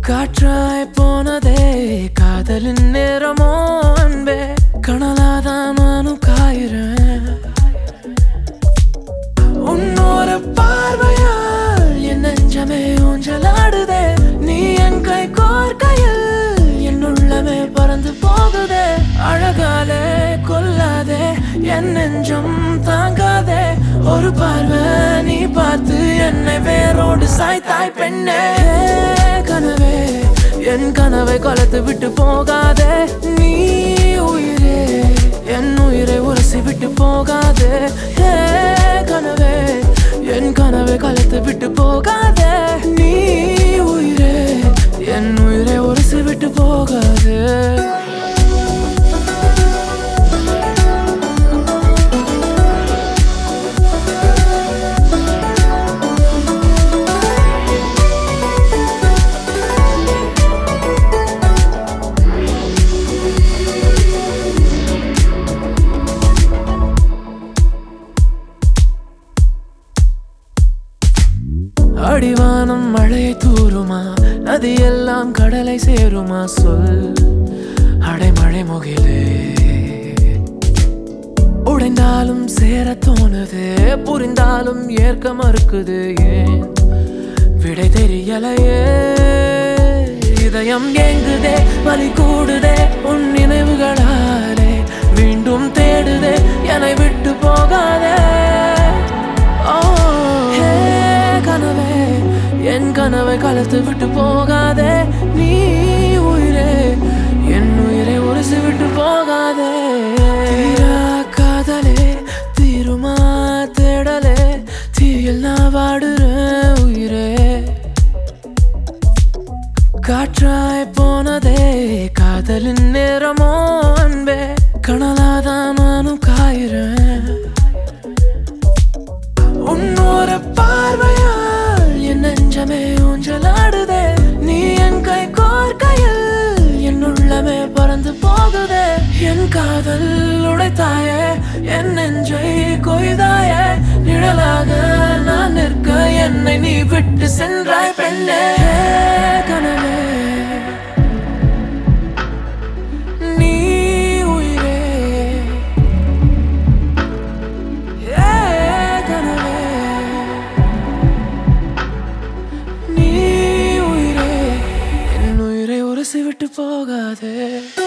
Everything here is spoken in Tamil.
காற்றாய் போனதே காதலின் நேரமோ அன்பே கனலாதான் நானும் காயிறேன் உன்னோட பார்வையால் என் நெஞ்சமே ஊஞ்சலாடுதே நீ என் கை கோர்க்கையில் என் உள்ளமே பறந்து போகுதே அழகாலே கொல்லாதே என் நெஞ்சம் தாங்காதே ஒரு பார்வை நீ பார்த்து என்னை வேரோடு சாய்த்தாய் பெண்ணே கனவே என் கனவை கொலைத்து விட்டு போகாதே நீ உயிரே என் உயிரை உரசி விட்டு போகாதே ஏ கனவே என் கனவை கலைத்து விட்டு போகாதே நீ உயிரே என் உயிரை உரசி விட்டு போகாதே அடிவானம் மழையை தூருமா நதியெல்லாம் கடலை சேருமா சொல் அடைமழை முகிலே உடைந்தாலும் சேர தோணுது புரிந்தாலும் ஏற்க மறுக்குது ஏன் விடை தெரியலையே இதயம் ஏங்குதே வலி கூடுதே உன் நினைவுகளாலே மீண்டும் தேடுதே என்னை விட்டு போகாதே ஓ, ஹே, கனவே என் கனவை கலத்து விட்டு போகாதே நீ உயிரே என் உயிரை உரசி விட்டு போகாதே தீரா காதலே தீருமா தேடலே தீயில் நான் வாடுறேன் உயிரே காற்றாய் போனதே காதலின் நேரமோ அன்பே கனலாதான் நானும் காயிறேன் உன்னோட பார்வையால் என் நெஞ்சமே ஊஞ்சலாடுதே நீ என் கை கோர்க்கையில் என் உள்ளமே பறந்து போகுதே என் காதல் உடைத்தாயே என் நெஞ்சை கொய்தாயே நிழலாக நான் நிற்க என்னை நீ விட்டு சென்றாய் பெண்ணே கனவே நீ உயிரே ஏ கனவே நீ உயிரே என் உயிரை உரசி விட்டு போகாதே